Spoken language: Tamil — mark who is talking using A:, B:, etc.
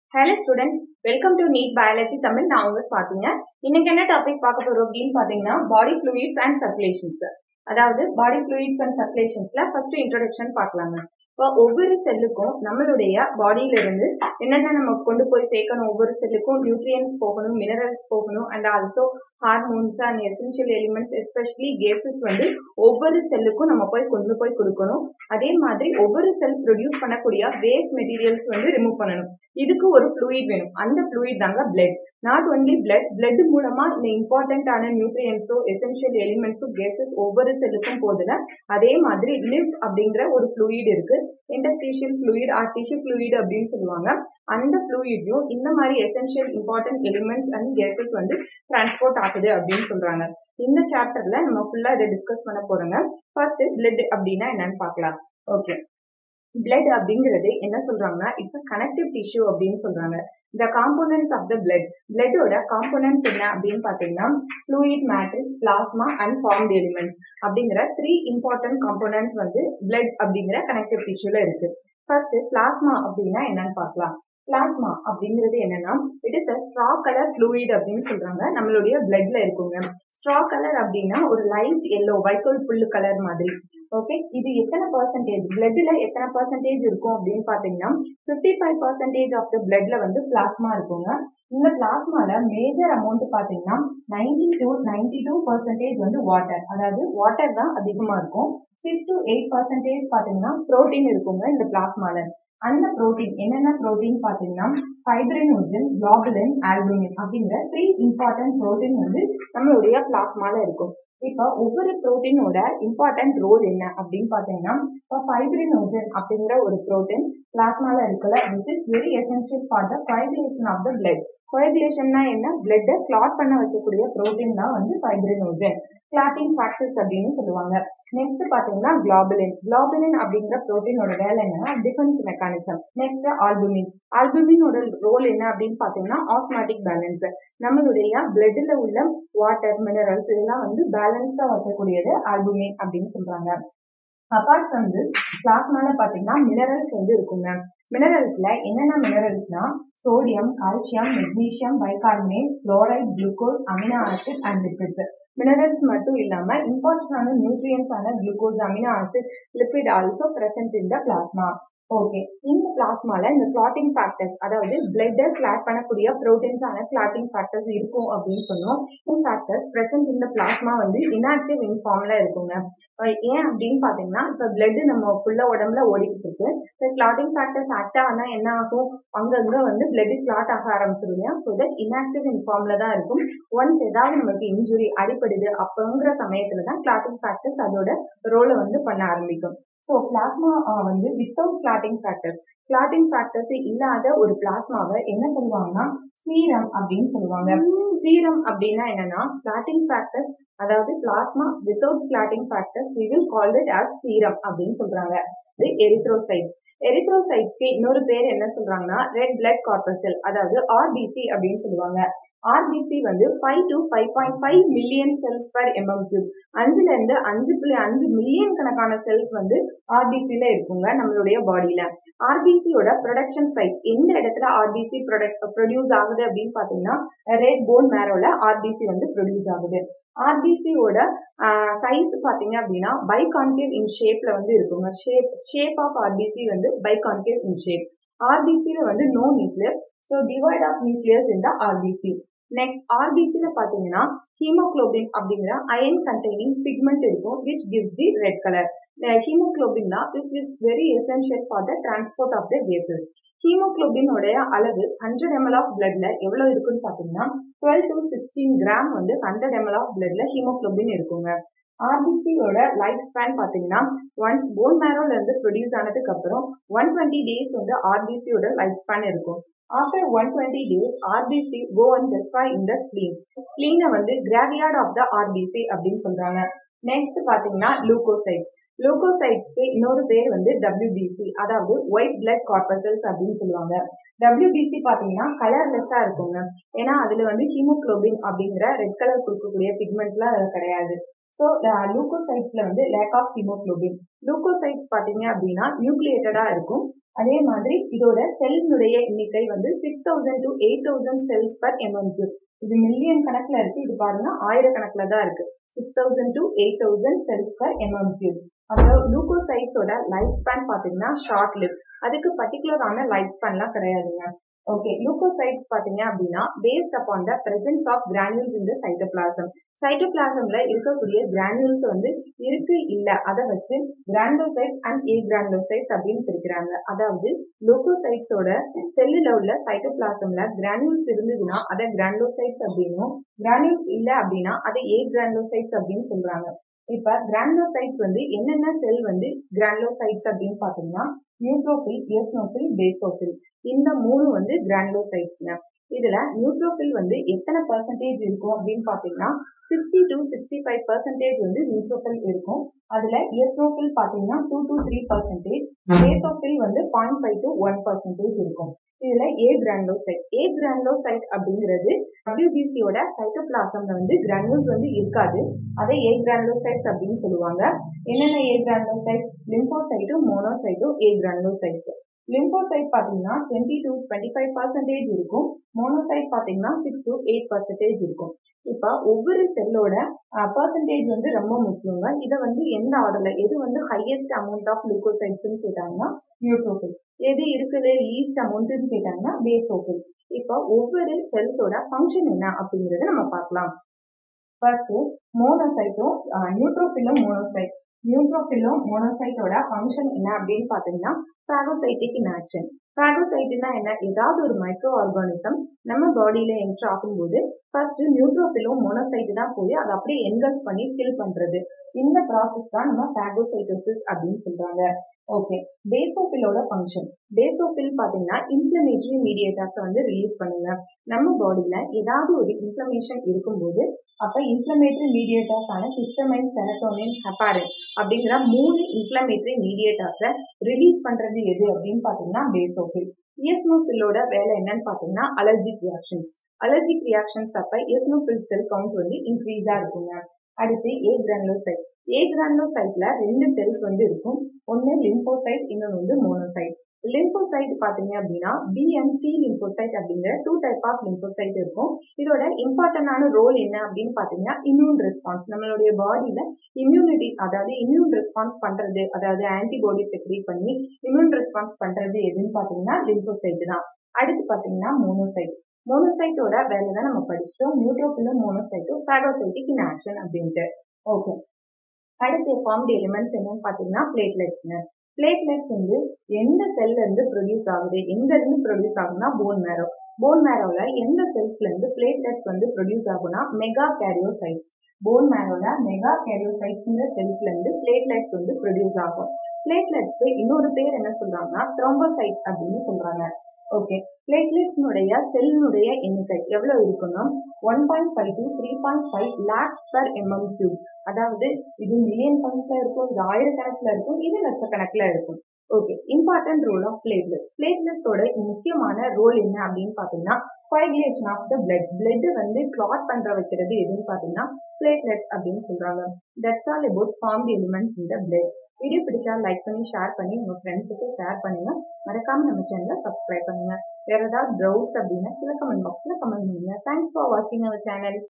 A: hello students welcome to NEET biology Tamil நான் உங்க ஸ்வாதிங்க இன்னைக்கு என்ன டாபிக் பார்க்க போறோம் அப்படின்னு பாத்தீங்கன்னா பாடி ஃப்ளூயிட்ஸ் அண்ட் சர்க்குலேஷன்ஸ் அதாவது பாடி ஃப்ளூயிட்ஸ் அண்ட் சர்க்குலேஷன்ஸ்ல ஃபர்ஸ்ட் இன்ட்ரோடக்ஷன் பார்க்கலாங்க இப்போ ஒவ்வொரு செல்லுக்கும் நம்மளுடைய பாடியில இருந்து என்னென்ன நம்ம கொண்டு போய் சேர்க்கணும் ஒவ்வொரு செல்லுக்கும் நியூட்ரியன்ஸ் போகணும் மினரல்ஸ் போகணும் and also hormones and essential elements especially gases வந்து ஒவ்வொரு செல்லுக்கும் நம்ம போய் கொண்டு போய் கொடுக்கணும் அதே மாதிரி ஒவ்வொரு செல் ப்ரொடியூஸ் பண்ணக்கூடிய வேஸ்ட் மெட்டீரியல்ஸ் வந்து ரிமூவ் பண்ணணும் இதுக்கு ஒரு ஃப்ளூயிட் வேணும் அந்த ஃப்ளூயிட் தாங்க blood not only blood blood மூலமா இந்த இம்பார்ட்டன்டான நியூட்ரியன்ஸோ எசென்ஷியல் எலிமெண்ட்ஸோ கேசஸ் ஒவ்வொரு செல்லுக்கும் போதுல அதே மாதிரி லிவ் அப்படிங்கிற ஒரு ஃப்ளூயிட் இருக்கு interstitial fluid or tissue fluid அப்படின்னு சொல்லுவாங்க அந்த ஃப்ளூயிட்லையும் இந்த மாதிரி essential important elements and gases வந்து டிரான்ஸ்போர்ட் ஆகுது அப்படின்னு சொல்றாங்க இந்த சாப்டர்ல நம்ம ஃபுல்லா இதை டிஸ்கஸ் பண்ண போறோங்க ஃபர்ஸ்ட் பிளட் அப்படின்னா என்னன்னு பார்க்கலாம் ஓகே பிளட் அப்படிங்கிறது என்ன சொல்றாங்கன்னா இட்ஸ் அ கனெக்டிவ் டிஷ்யூ அப்படின்னு சொல்றாங்க the components of the blood பிளட்டோட காம்போனன்ட்ஸ் என்ன அப்படின்னு பாத்தீங்கன்னா fluid matrix plasma and formed elements அப்படிங்கிற த்ரீ இம்பார்ட்டன்ட் காம்போனன்ட்ஸ் வந்து பிளட் அப்படிங்கிற கனெக்டிவ் டிஷ்யூல இருக்கு ஃபர்ஸ்ட் பிளாஸ்மா அப்படின்னா என்னன்னு பார்க்கலாம் பிளாஸ்மா அப்படிங்கிறது என்னன்னா it is a straw colour fluid அப்படின்னு சொல்றாங்க நம்மளுடைய பிளட்ல இருக்குங்க ஸ்ட்ரா கலர் அப்படின்னா ஒரு லைட் எல்லோ வைக்கோல் புல்லு கலர் மாதிரி ஓகே இது எத்தனை பர்சன்டேஜ் பிளட்ல எத்தனை பர்சன்டேஜ் இருக்கும் அப்படின்னு பாத்தீங்கன்னா fifty five percentage of the பிளட்ல வந்து பிளாஸ்மா இருக்குங்க இந்த பிளாஸ்மால மேஜர் அமௌண்ட் பாத்தீங்கன்னா ninety two ninety two percentage வந்து வாட்டர் அதாவது வாட்டர் தான் அதிகமா இருக்கும் சிக்ஸ் டு எயிட் பர்சன்டேஜ் பாத்தீங்கன்னா புரோட்டீன் இருக்குங்க இந்த பிளாஸ்மால அந்த புரோட்டீன் என்னென்ன புரோட்டீன் பாத்தீங்கன்னா ஃபைப்ரினோஜன் குளோபுலின் ஆல்புமின் அப்படிங்கிற த்ரீ இம்பார்ட்டன்ட் புரோட்டீன் வந்து நம்மளுடைய பிளாஸ்மால இருக்கும் இப்போ ஒவ்வொரு புரோட்டீனோட இம்பார்ட்டன்ட் ரோல் என்ன அப்படின்னு பாத்தீங்கன்னா இப்போ ஃபைப்ரினோஜன் அப்படிங்கிற ஒரு புரோட்டீன் பிளாஸ்மால இருக்குல்ல which is very essential for the coagulation of the blood கோயகுலேஷன்னா என்ன பிளட்டை கிளாட் பண்ண வைக்கக்கூடிய புரோட்டீன் தான் வந்து ஃபைப்ரினோஜன் கிளாட்டிங் ஃபேக்டர்ஸ் அப்படின்னு சொல்லுவாங்க நெக்ஸ்ட் பாத்தீங்கன்னா குளோபுலின் குளோபுலின் அப்படிங்கிற புரோட்டீனோட வேலை என்னன்னா டிஃபென்ஸ் மெக்கானிசம் நெக்ஸ்ட் ஆல்புமின் ஆல்புமினோட ரோல் என்ன அப்படின்னு பாத்தீங்கன்னா ஆஸ்மாட்டிக் பேலன்ஸ் நம்மளுடைய பிளட்ல உள்ள வாட்டர் மினரல்ஸ் இதெல்லாம் வந்து பேலன்ஸா வைக்கக்கூடியது ஆல்புமின் அப்படின்னு சொல்றாங்க அப்பார்ட் ஃப்ரம் திஸ் பிளாஸ்மால பாத்தீங்கன்னா மினரல்ஸ் வந்து இருக்குங்க மினரல்ஸ்ல என்னென்ன மினரல்ஸ்னா sodium calcium magnesium bicarbonate chloride glucose amino acid and lipids minerals மட்டும் இல்லாம இம்பார்ட்டன்டான நியூட்ரியன்ஸ் ஆன glucose amino acid lipid also present in the plasma okay இந்த பிளாஸ்மால இந்த கிளாட்டிங் ஃபேக்டர்ஸ் அதாவது பிளட்டை கிளாட் பண்ணக்கூடிய ப்ரோட்டீன்ஸ் ஆன கிளாட்டிங் ஃபேக்டர்ஸ் இருக்கும் அப்படின்னு சொன்னோம் இந்த ஃபேக்டர்ஸ் பிரசன்ட் இந்த பிளாஸ்மா வந்து இன்ஆக்டிவ் இன்ஃபார்ம்ல இருக்குங்க ஏன் அப்படின்னு பாத்தீங்கன்னா இப்ப பிளட் நம்ம ஃபுல்லா உடம்புல ஓடிக்கிட்டு இருக்கு இந்த கிளாட்டிங் ஃபேக்டர்ஸ் ஆக்ட் ஆனா என்ன ஆகும் அங்கங்க வந்து பிளட் கிளாட் ஆக ஆரம்பிச்சிருங்க ஸோ தட் இன்ஆக்டிவ் இன்ஃபார்ம்ல தான் இருக்கும் ஒன்ஸ் ஏதாவது நமக்கு இன்ஜுரி அடிப்படுது அப்பங்கிற சமயத்துல தான் கிளாட்டிங் ஃபேக்டர்ஸ் அதோட ரோலை வந்து பண்ண ஆரம்பிக்கும் ஸோ பிளாஸ்மா வந்து without clotting factors clotting factors இல்லாத ஒரு பிளாஸ்மாவை என்ன சொல்லுவாங்கன்னா சீரம் அப்படின்னு சொல்லுவாங்க சீரம் அப்படின்னா என்னன்னா கிளாட்டிங் ஃபேக்டர்ஸ் அதாவது plasma without clotting factors we will call it as serum அப்படின்னு சொல்றாங்க இது எரித்ரோசைட்ஸ் எரித்ரோசைட்ஸ்க்கு இன்னொரு பேர் என்ன சொல்றாங்கன்னா ரெட் பிளட் கார்பசெல் அதாவது ஆர்பிசி அப்படின்னு சொல்லுவாங்க ஆர்பிசி வந்து five to five point five million cells per mm cube அஞ்சுல இருந்து அஞ்சு புள்ளி அஞ்சு மில்லியன் கணக்கான செல்ஸ் வந்து ஆர்பிசில இருக்குங்க நம்மளுடைய பாடியில ஆர்பிசியோட ப்ரொடக்ஷன் சைட் எந்த இடத்துல ஆர்பிசி ப்ரொடக்ட் ப்ரொடியூஸ் ஆகுது அப்படின்னு பாத்தீங்கன்னா ரெட் போன் மேரோல ஆர்பிசி வந்து ப்ரொடியூஸ் ஆகுது ஆர்பிசியோட சைஸ் பாத்தீங்க அப்படின்னா பை கான்கேவ் இன் ஷேப்ல வந்து இருக்குங்க ஷேப் ஷேப் ஆஃப் ஆர்பிசி வந்து பை கான்கேவ் இன் ஷேப் ஆர்பிசில வந்து no nucleus so devoid of nucleus இந்த ஆர்பிசி நெக்ஸ்ட் ஆர்பிசில பாத்தீங்கன்னா ஹீமோக்ளோபின் அப்படிங்கிற அயன் கண்டெய்னிங் பிக்மெண்ட் இருக்கும் which gives the red colour haemoglobin தான் which is very essential for the transport of the gases ஹீமோக்ளோபினோடைய அளவு ஹண்ட்ரட் எம்எல் ஆஃப் பிளட்ல எவ்வளவு இருக்குன்னு பாத்தீங்கன்னா டுவெல் டு சிக்ஸ்டீன் கிராம் வந்து ஹண்ட்ரட் எம்எல் ஆஃப் பிளட்ல ஹீமோக்ளோபின் இருக்குங்க ஆர்பிசியோட லைஃப் ஸ்பேன் பாத்தீங்கன்னா ஒன்ஸ் போன் மேரோல இருந்து ப்ரொடியூஸ் ஆனதுக்கு அப்புறம் ஒன் டுவெண்ட்டி டேஸ் வந்து ஆர்பிசியோட லைஃப் ஸ்பேன் இருக்கும் after one twenty days RBC go and destroy in the spleen ஸ்பிளீனை வந்து கிராவியார்ட் ஆஃப் த ஆர்பிசி அப்படின்னு சொல்றாங்க நெக்ஸ்ட் பாத்தீங்கன்னா லூகோசைட்ஸ் லூகோசைட்ஸ்க்கு இன்னொரு பேர் வந்து டபிள்யூபிசி அதாவது ஒயிட் பிளட் கார்பசல்ஸ் அப்படின்னு சொல்லுவாங்க டபிள்யூபிசி பார்த்தீங்கன்னா கலர்லெஸ்ஸாக இருக்குங்க ஏன்னா அதில் வந்து ஹீமோக்ளோபின் அப்படிங்கிற ரெட் கலர் கொடுக்கக்கூடிய பிக்மெண்ட்லாம் அதில் கிடையாது ஸோ லூகோசைட்ஸில் வந்து லேக் ஆஃப் ஹீமோக்ளோபின் லூகோசைட்ஸ் பார்த்தீங்க அப்படின்னா நியூக்ளியேட்டடாக இருக்கும் அதே மாதிரி இதோட செல்னுடைய எண்ணிக்கை வந்து six thousand to eight thousand cells per mm cube இது மில்லியன் கணக்குல இருக்கு இது பாருங்க ஆயிரக்கணக்குல தான் இருக்கு six thousand to eight thousand cells per mm cube அப்புறம் லூகோசைட்ஸோட லைஃப் ஸ்பேன் பார்த்தீங்கன்னா ஷார்ட் லிவ் அதுக்கு பர்டிகுலரான லைஃப் ஸ்பேன்லாம் கிடையாதுங்க ஓகே லூகோசைட்ஸ் பார்த்தீங்க அப்படின்னா based upon the presence of granules இந்த சைட்டோபிளாசம் சைட்டோபிளாசம்ல இருக்கக்கூடிய கிரானியூல்ஸ் வந்து இருக்கு இல்ல அதை வச்சு கிராண்டோசைட்ஸ் அண்ட் ஏ கிராண்டோசைட்ஸ் அப்படின்னு பிரிக்கிறாங்க அதாவது லூகோசைட்ஸோட செல்லுல உள்ள சைட்டோபிளாசம்ல கிரானியூல்ஸ் இருந்ததுன்னா அதை கிராண்டோசைட்ஸ் அப்படின்னும் கிரானியூல்ஸ் இல்ல அப்படின்னா அதை ஏ கிராண்டோசைட்ஸ் அப்படின்னு சொல்றாங்க இப்ப கிராண்டோசைட்ஸ் வந்து என்னென்ன செல் வந்து கிராண்டோசைட்ஸ் அப்படின்னு பாத்தீங்கன்னா நியூட்ரோபில் எஸ்னோபில் பேசோபில் இந்த மூணு வந்து கிராண்டோசைட்ஸ்ங்க இதுல நியூட்ரோபில் வந்து எத்தனை பர்சன்டேஜ் இருக்கும் அப்படின்னு பாத்தீங்கன்னா sixty to sixty five percentage வந்து நியூட்ரோபில் இருக்கும் அதுல எஸ்னோபில் பாத்தீங்கன்னா two to three percentage basophil வந்து point five to one percentage இருக்கும் இதுல ஏ கிராண்டோசைட் ஏ கிராண்டோசைட் அப்படிங்கிறது டபிள்யூபிசியோட சைட்டோபிளாசம்ல வந்து கிரானியூல்ஸ் வந்து இருக்காது அதை ஏ கிராண்டோசைட்ஸ் அப்படின்னு சொல்லுவாங்க என்னென்ன ஏ கிராண்டோசைட் லிம்போசைட்டும் மோனோசைட்டும் ஏ கிராண்டோசைட்ஸ் லிம்போசைட் பார்த்தீங்கன்னா twenty to twenty five percentage இருக்கும் மோனோசைட் பார்த்தீங்கன்னா சிக்ஸ் டு எயிட் பர்சன்டேஜ் இருக்கும் இப்போ ஒவ்வொரு செல்லோட பர்சன்டேஜ் வந்து ரொம்ப முக்கியங்க இதை வந்து எந்த ஆர்டர்ல எது வந்து ஹையஸ்ட் அமௌண்ட் ஆஃப் லியூகோசைட்ஸ்னு கேட்டாங்கன்னா நியூட்ரோபில் எது இருக்குது லீஸ்ட் அமௌண்ட்னு கேட்டாங்கன்னா பேசோபில் இப்போ ஒவ்வொரு செல்ஸோட ஃபங்க்ஷன் என்ன அப்படிங்கறத நம்ம பார்க்கலாம் ஃபர்ஸ்ட் மோனோசைட்டும் நியூட்ரோபிலும் மோனோசைட் நியூட்ரோபிலும் மோனோசைட்டோட ஃபங்க்ஷன் என்ன அப்படின்னு பார்த்தீங்கன்னா பாகோசைட்டிக் இன் ஆக்ஷன் பாகோசைட்னா என்ன ஏதாவது ஒரு மைக்ரோ ஆர்கானிசம் நம்ம பாடியில என்ட்ரு ஆகும்போது ஃபர்ஸ்ட் நியூட்ரோபிலும் மோனோசைட் தான் போய் அதை அப்படியே என்கல்ஃப் பண்ணி ஃபில் பண்றது இந்த ப்ராசஸ் தான் நம்ம பாகோசைட்டோசிஸ் அப்படின்னு சொல்றாங்க ஓகே பேசோபிலோட ஃபங்க்ஷன் பேசோபில் பார்த்தீங்கன்னா இன்ஃபிளமேட்டரி மீடியேட்டர்ஸ் வந்து ரிலீஸ் பண்ணுங்க நம்ம பாடியில ஏதாவது ஒரு இன்ஃபிளமேஷன் இருக்கும்போது அப்ப இன்ஃபிளமேட்டரி மீடியேட்டர்ஸ் ஆன ஹிஸ்டமைன் செரட்டோனின் ஹெப்பாரின் அப்படிங்கிற மூணு இன்ஃபிளமேட்டரி மீடியேட்டர்ஸை ரிலீஸ் பண்றது எது அப்படின்னு பார்த்தீங்கன்னா பேசோபில் இயஸ்னோஃபில்லோட வேலை என்னன்னு பார்த்தீங்கன்னா அலர்ஜிக் ரியாக்ஷன்ஸ் அலர்ஜிக் ரியாக்ஷன்ஸ் அப்ப எஸ்னோஃபில் செல் கவுண்ட் வந்து இன்க்ரீஸா இருக்குங்க அடுத்து ஏ கிரானுலோசைட் ஏ கிரானுலோசைட்ல ரெண்டு செல்ஸ் வந்து இருக்கும் ஒன்னு லிம்போசைட் இன்னொன்று வந்து மோனோசைட் லிம்போசைட் பாத்தீங்க அப்படின்னா பி அண்ட் டி லிம்போசைட் அப்படிங்கிற டூ டைப் ஆஃப் லிம்போசைட் இருக்கும் இதோட இம்பார்ட்டன்டான ரோல் என்ன அப்படின்னு பாத்தீங்கன்னா இம்யூன் ரெஸ்பான்ஸ் நம்மளுடைய பாடியில இம்யூனிட்டி அதாவது இம்யூன் ரெஸ்பான்ஸ் பண்றது அதாவது ஆன்டிபாடி செக்ரேட் பண்ணி இம்யூன் ரெஸ்பான்ஸ் பண்றது எதுன்னு பாத்தீங்கன்னா லிம்போசைட் தான் அடுத்து பாத்தீங்கன்னா மோனோசைட் மோனோசைட்டோட வேலை தான் நம்ம படிச்சிட்டோம் நியூட்ரோபிலும் மோனோசைட்டும் பாகோசைட்டிக் இன் ஆக்ஷன் அப்படின்ட்டு ஓகே அடுத்து ஃபார்ம்டு எலிமெண்ட்ஸ் என்னன்னு பாத்தீங்கன்னா பிளேட்லெட்ஸ்ங்க பிளேட்லெட்ஸ் வந்து எந்த செல்ல இருந்து ப்ரொடியூஸ் ஆகுது எங்க இருந்து ப்ரொடியூஸ் ஆகுதுன்னா போன் மேரோ போன் மேரோல எந்த செல்ஸ்ல இருந்து பிளேட்லெட்ஸ் வந்து ப்ரொடியூஸ் ஆகும்னா மெகா கேரியோசைட்ஸ் போன் மேரோல மெகா கேரியோசைட்ஸ்ங்கிற செல்ஸ்ல இருந்து பிளேட்லெட்ஸ் வந்து ப்ரொடியூஸ் ஆகும் பிளேட்லெட்ஸ்க்கு இன்னொரு பேர் என்ன சொல்றாங்கன்னா த்ரோம்போசைட்ஸ் அப்படின்னு சொல்றாங்க ஓகே பிளேட்லெட்ஸ்னுடைய செல்லுடைய எண்ணிக்கை எவ்வளவு இருக்குன்னா one point five to three point five lakhs per mm cube அதாவது இது மில்லியன் கணக்குல இருக்கும் இது ஆயிரக்கணக்குல இருக்கும் இது லட்சக்கணக்குல இருக்கும் okay important role of platelets பிளேட்லெட்ஸோட முக்கியமான ரோல் என்ன அப்படின்னு பாத்தீங்கன்னா coagulation of the blood blood வந்து கிளாட் பண்ற வைக்கிறது எதுன்னு பாத்தீங்கன்னா பிளேட்லெட்ஸ் அப்படின்னு சொல்றாங்க that's all about formed elements in the blood video பிடிச்சா லைக் பண்ணி ஷேர் பண்ணி உங்க ஃப்ரெண்ட்ஸுக்கு ஷேர் பண்ணுங்க மறக்காம நம்ம சேனலை சப்ஸ்கிரைப் பண்ணுங்க வேற ஏதாவது டவுட்ஸ் அப்படின்னா கீழே கமெண்ட் பாக்ஸ்ல கமெண்ட் பண்ணுங்க தேங்க்ஸ் ஃபார் வாட்சிங் அவர் சேனல்